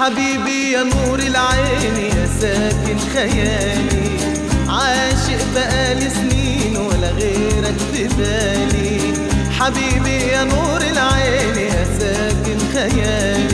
حبيبي يا نور العين يا ساكن خيالي عاشق بقالي سنين ولا غيرك في بالي حبيبي يا نور العين يا ساكن خيالي